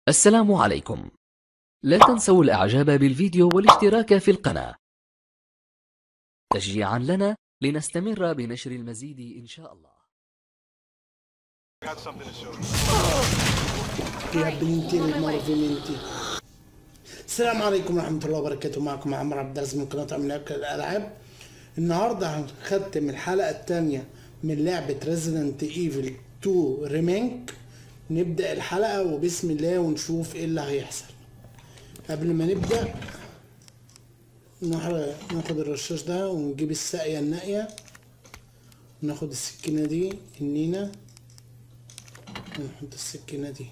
السلام عليكم لا تنسوا الاعجاب بالفيديو والاشتراك في القناة تشجيعا لنا لنستمر بنشر المزيد ان شاء الله Got something to show you. يا بنتي المارفينتي السلام عليكم ورحمة الله وبركاته معكم عمرو عبد العزيز من قناة عملاق الألعاب النهاردة هنختم الحلقة الثانية من لعبة ريزيدنت ايفل 2 ريمينك نبدأ الحلقة وبسم الله ونشوف ايه اللي هيحصل قبل ما نبدأ نح- ناخد الرشاش ده ونجيب الساقية الناقية ناخد السكينة دي النينة ونحط السكينة دي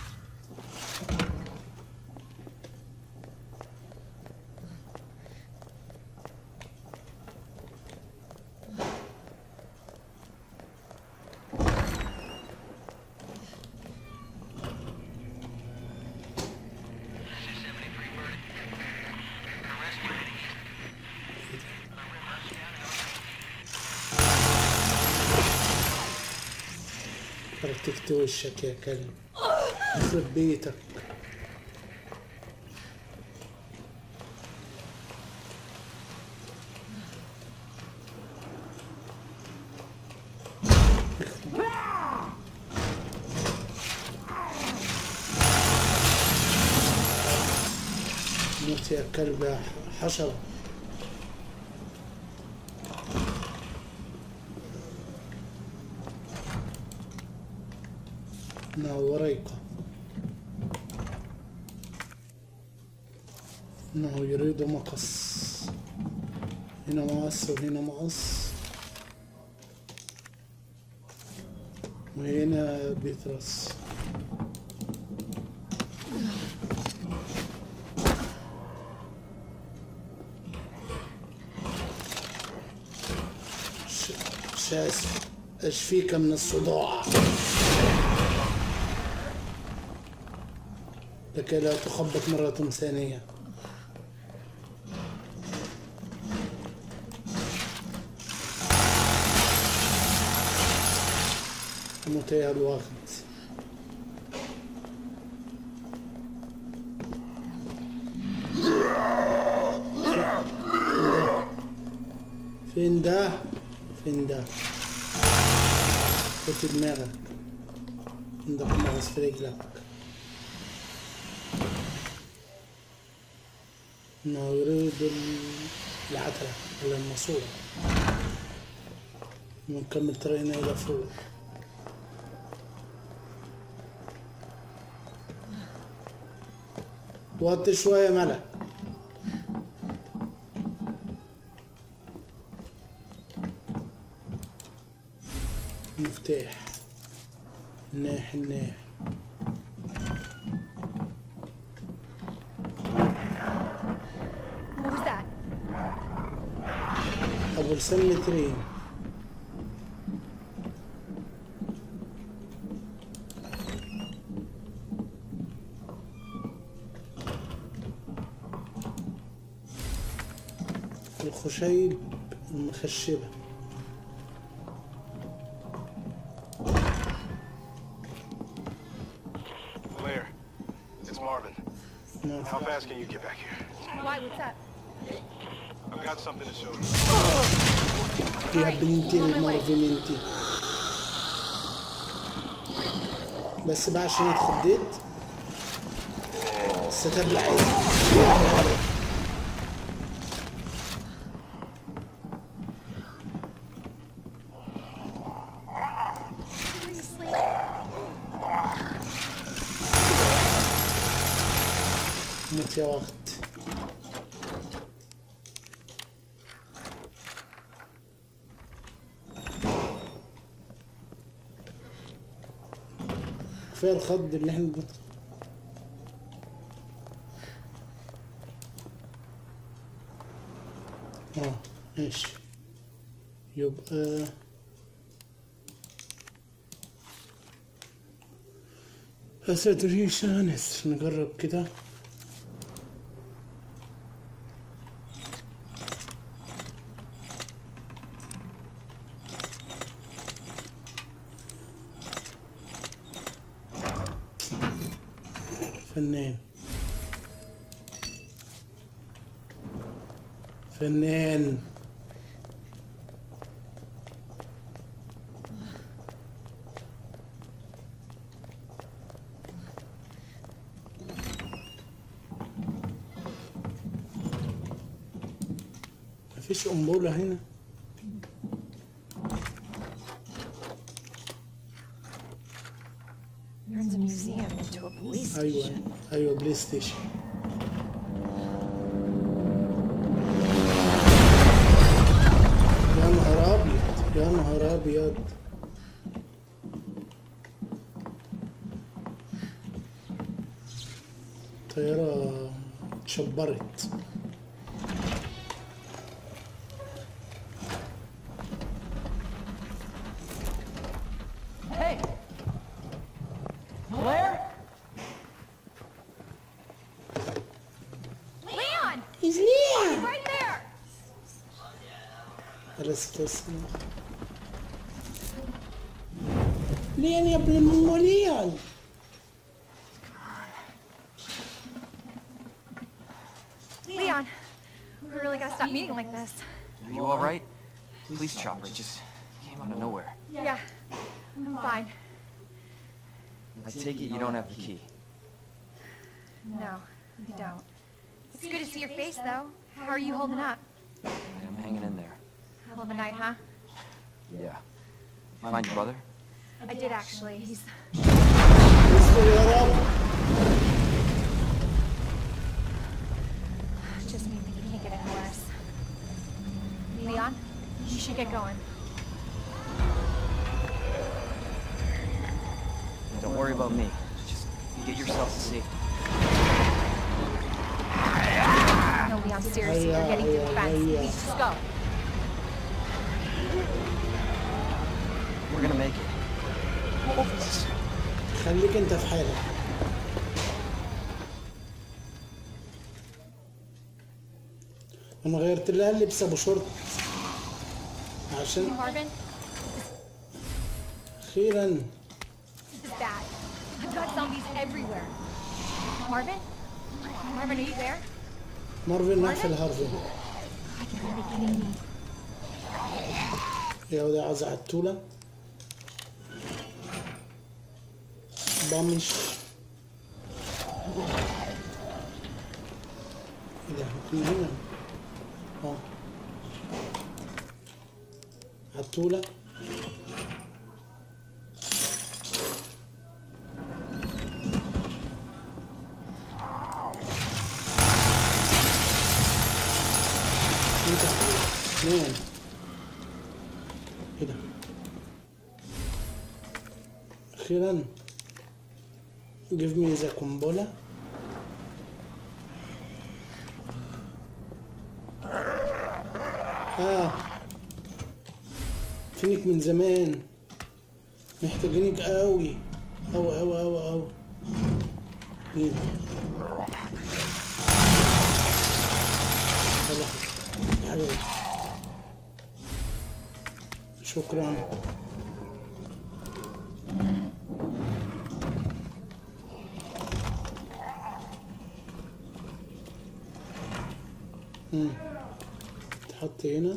فرتكت وشك يا كلب يخرب بيتك موت يا كلب يا حشرة نوريك انه يريد مقص هنا مقص وهنا مقص وهنا بيترس ش- شاس اشفيك من الصداع لكي لا تخبط مرة ثانية متى الوقت فين ده فين ده حط دماغك عندك مغص في رجلك انه يريد ال- العتلة ولا الماسورة ونكمل طريقنا الى فوق وطي شوية ملك مفتاح الناح الناح What was that? ابو لسان مترين الخشيب المخشبة Blair, it's Marvin. نعم. How fast can you get back here? Why? What's up? I've got something to show you. يا بنتي المارفينتي بس بقى عشان اتخضيت ستبلع موت يا وقت كفايه الخض اللي احنا بنت... اه ماشي يبقى ساتوريشنس نجرب كده فنان فنان مفيش قنبلة هنا Turns a museum into a police أيوة station. أيوة بلاي ستيشن يا نهار أبيض يا نهار أبيض طيارة اتشبرت Hey! Blair? Leon! He's Leon Right there! على السلام ليون يا ابن المو ليون Leon! We really gotta stop meeting like this. Are you alright? Police chopper just came out of nowhere. Yeah. I'm fine. I take it you don't have the key. No, you don't. It's good to see your face, though. How are you holding up? I'm hanging in there. Hell of a night, huh? Yeah. Find your brother? I did, actually. He's... استر يا رب Just mean that you can't get any worse. Leon, you should get going. Don't worry about me. Just get yourself to safety. No, Leon, seriously, you're getting through the fence. Yeah. Please, just go. We're gonna make it. خليك انت في حالك انا غيرت لها اللبس ابو شورت عشان Marvin, اخيرا this is bad. I've got zombies everywhere. Marvin? Marvin, are you there? مارفن راح في الهارفن يا ودي عايز عتولة بامش ايه ده ممكن هنا اه عتولة انت نام ايه ده اخيرا give me the قنبلة اه فينك من زمان محتاجينك قوي قوي قوي قوي قوي مين يلا يا حبيبي شكرا مم. تحط هنا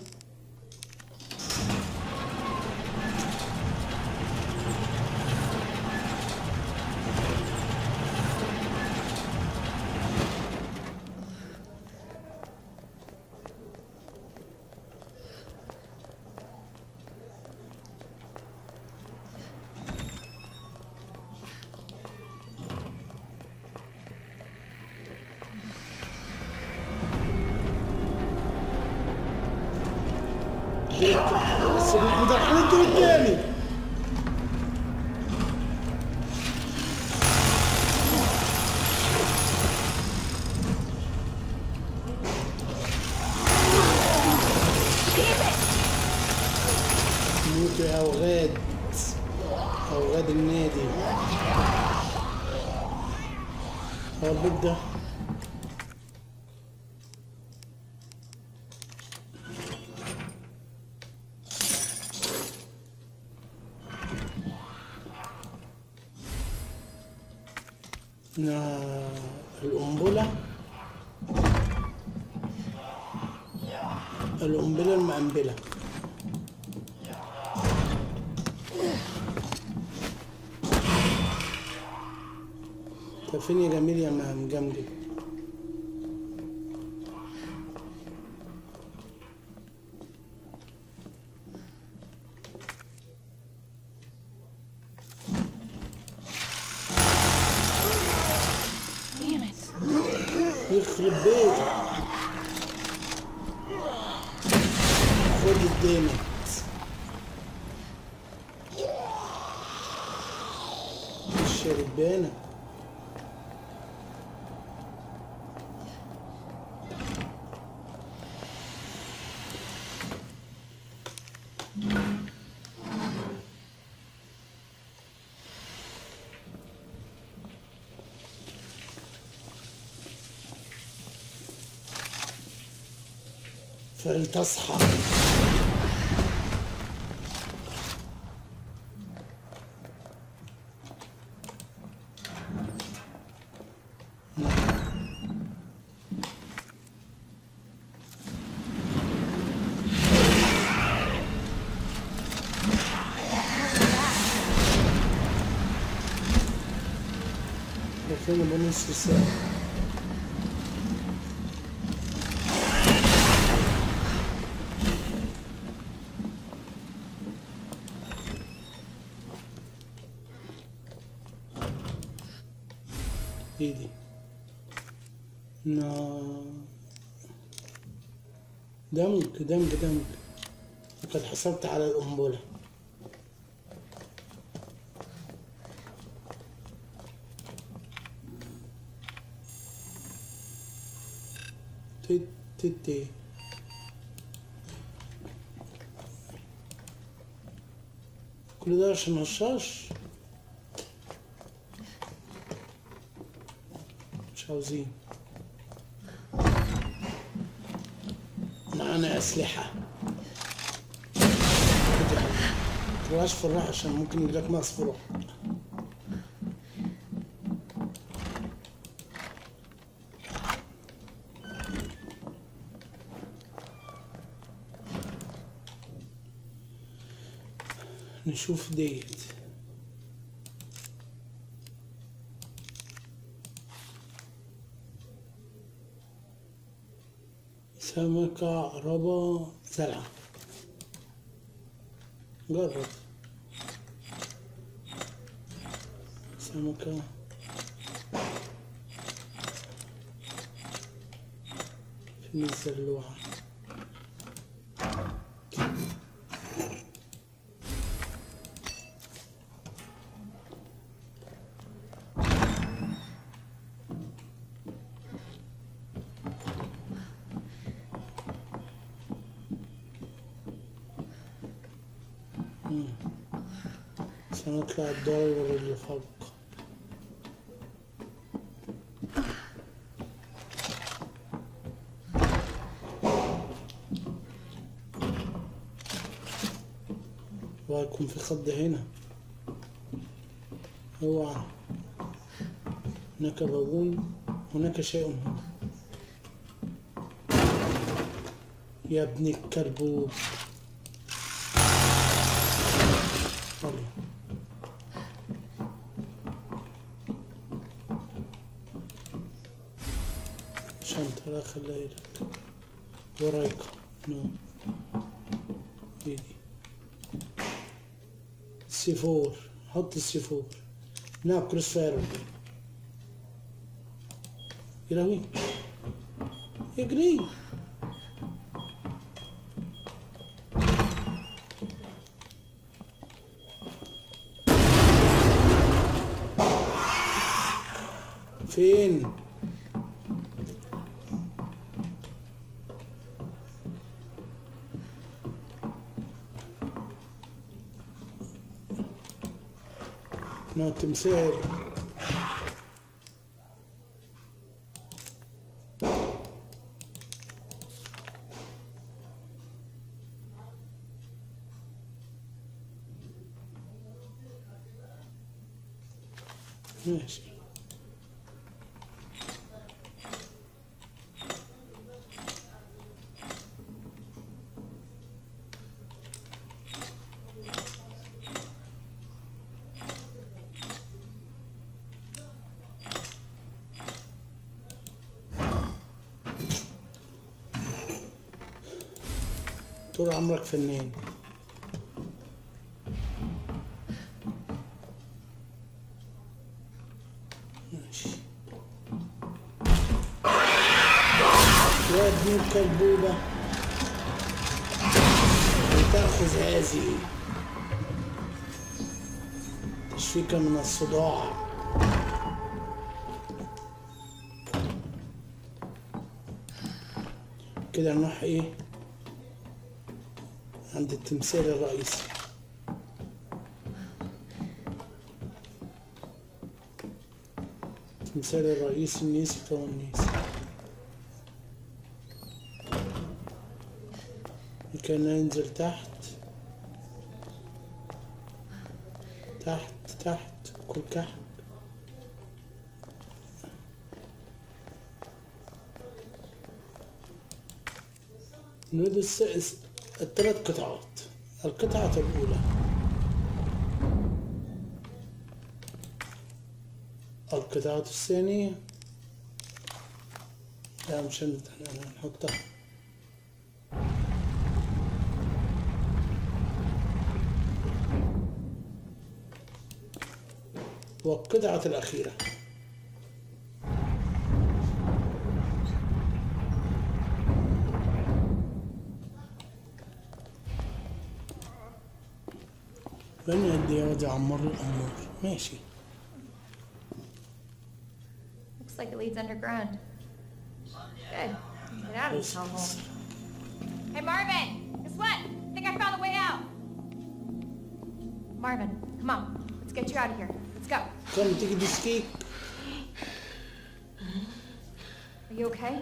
بس مدخلين الدور الثاني موتوا يا أوغاد أوغاد النادي هو البيت ده نا- القنبلة القنبلة المقنبلة طب فين يا جميل يا مهم جنبي Damn it. يخرب بيتك خد الديمت الشربانة فلتصحى ده فين بنص ساعة ايه دي نا دمج دمج دمج لقد حصلت على القنبلة تت تت تت. كل ده عشان هشاش مش عاوزين معانا أسلحة متطلعش في الروح عشان ممكن يجيلك مغص في الروح نشوف ديت سمكة عقربة زرعة جرب سمكة في الزلوعة سنطلع الدور اللي فوق ويكون في خض هنا اوعى هناك بابون هناك شيء هنا يا ابن الكلبوب الله شنطة لا خليها لك ورايك نو ايدي السيفور حط السيفور هناك كروس فاير يراوي اجري فين ما تمثال ماشي طول عمرك فنان ماشي يا ابن الكلبوبة وتأخذ هذه تشفيك من الصداع كده نروح ايه عند التمثال الرئيسي التمثال الرئيسي النيسي طبعا النيسي كان ينزل تحت تحت تحت كل كحك نريد الس- الس- الثلاث قطعات القطعة الأولى القطعة الثانية لا مش هنفتح نحطها والقطعة الأخيرة من يدي يا عمار الأمور ماشي Looks like it leads underground. Good. Get out of this hellhole. Hey, Marvin! Guess what? I think I found the way out. Marvin, come on. Let's get you out of here. Let's go. كم تيجي تسكيك Are you okay?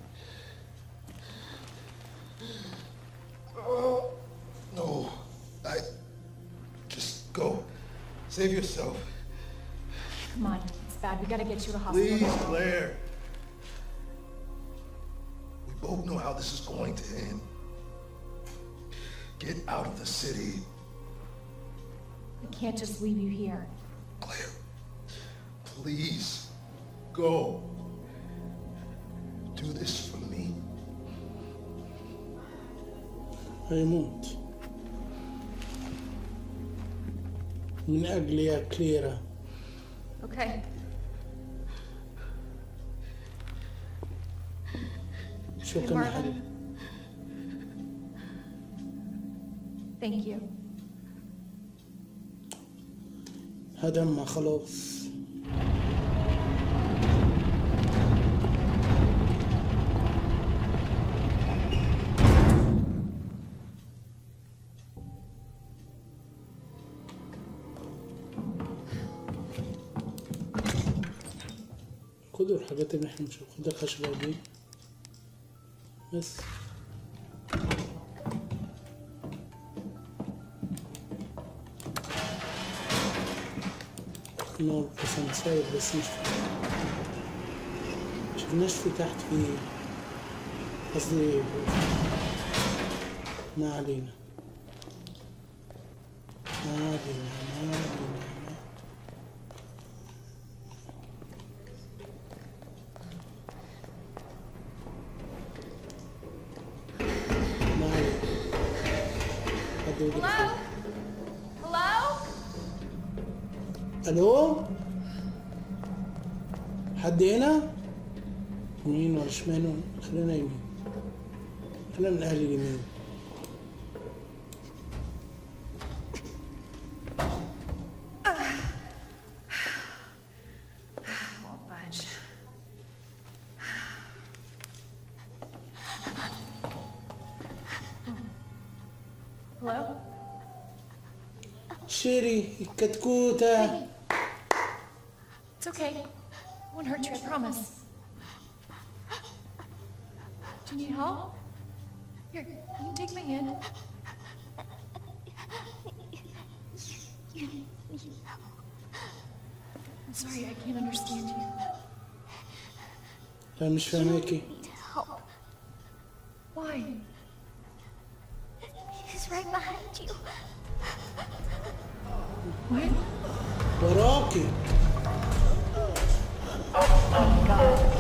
No. I. Just go. Save yourself. Come on. It's bad. We gotta get you to the hospital. Please, Claire. We both know how this is going to end. Get out of the city, We can't just leave you here. Claire. Please, go. Do this for me. هيموت من أجل يا كليرا Okay. Hey, شكرا يا حبيبي Marvin. Thank you. هدمها خلاص خدوا الحاجات اللي احنا مش خدوا الخشبة دي بس نور بس نسايب بس مش شفناش في تحت في قصدي ما علينا ما علينا ما علينا ما علينا حد يقول Hello? Hello? الو حد هنا يمين ولا شمال ولا- خلينا يمين خلينا من اهل اليمين Won't budge. Hello? شيري الكتكوتة It's okay. Won't hurt you, I promise. Do you need help? Here, you can take my hand. I'm sorry, I can't understand you. لا مش فاهماكي need help. Why? He's right behind you. What? وراكي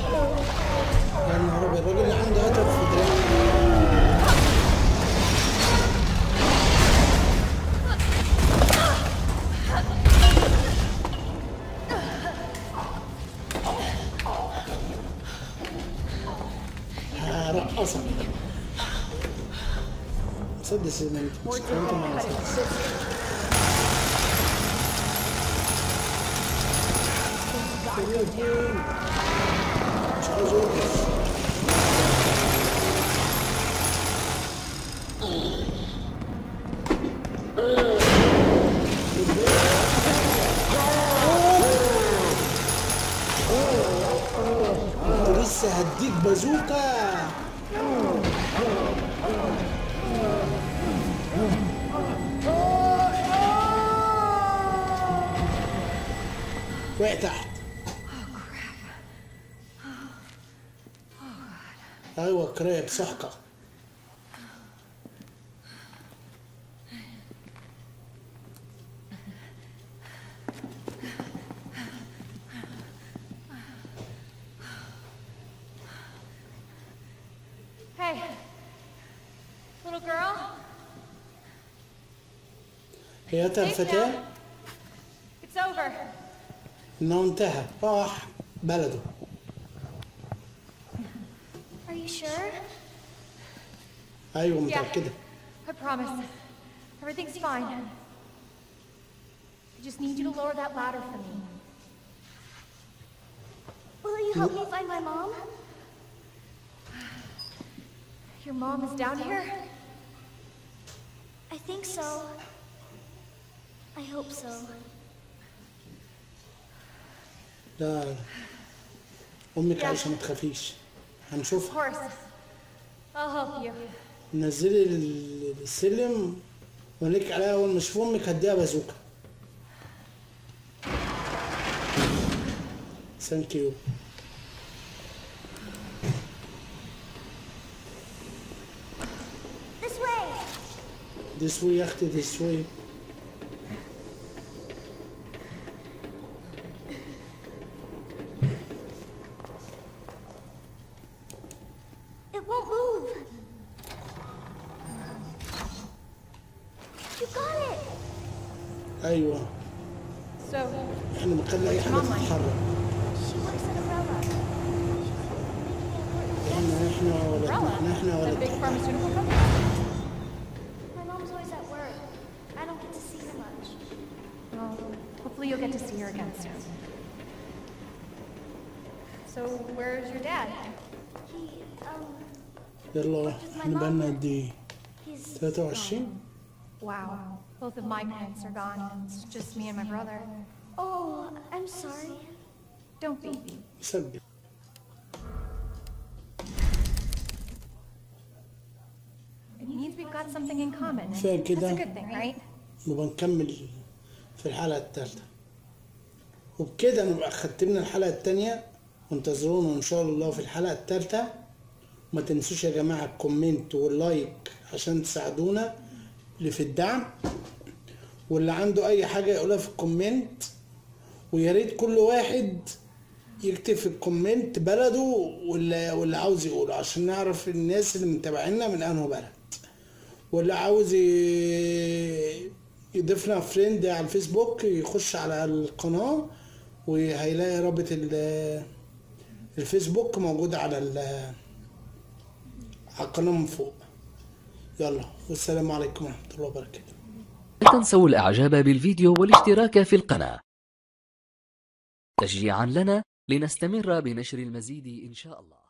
يا نهار ابيض الراجل اللي عنده هدف في دراعه هرقصك مسدس ان انت مش انت مع مسدس مش عاوز اوقف انت لسه هديك بازوكا وقع تحت ايوه كريب سحقه Hey, little girl. هياتها الفتاه It's over. انه انتهى راح بلده Are you sure? ايوه Yeah. متاكده I promise. Everything's fine. I just need you to lower that ladder for me. Will you help me find my mom? Your mom is down here? I think so. I hope so. لا لا. امك Yeah. عايشه ما تخافيش Of هنشوفها course. I'll help you. نزلي ال- السلم وليك عليها اول ما اشوف امك هديها بازوكا ثانك يو This way! This way يا اختي this way It won't move! You got it! ايوه So, احنا بنخلي اي حاجه تتحرك She works at Umbrella. احنا احنا ولا Umbrella, احنا that ولا big pharmaceutical company? My mom's always at work. I don't get to see her much. Well, hopefully you'll get to see her again soon. So, where's your dad? He, um, يلا احنا بقالنا قد ايه he's 23 Wow. Both of my parents are gone. It's just me and my brother. Oh, I'm sorry. Don't be. سجل It means we've got something in common. and كفاية That's كده. a good thing, right? نبقى نكمل في الحلقة الثالثة وبكده نبقى ختمنا الحلقة التانية وانتظرونا ان شاء الله في الحلقة الثالثة ما تنسوش يا جماعة الكومنت واللايك عشان تساعدونا اللي في الدعم واللي عنده اي حاجة يقولها في الكومنت ويا ريت كل واحد يكتب في الكومنت بلده واللي, واللي عاوز يقوله عشان نعرف الناس اللي متابعينا من انه بلد واللي عاوز ي- يضيفنا فريند على الفيسبوك يخش على القناة وهيلاقي رابط ال- الفيسبوك موجود على ال- على القناة من فوق يلا والسلام عليكم ورحمة الله وبركاته لا تنسوا الإعجاب بالفيديو والاشتراك في القناة تشجيعا لنا لنستمر بنشر المزيد إن شاء الله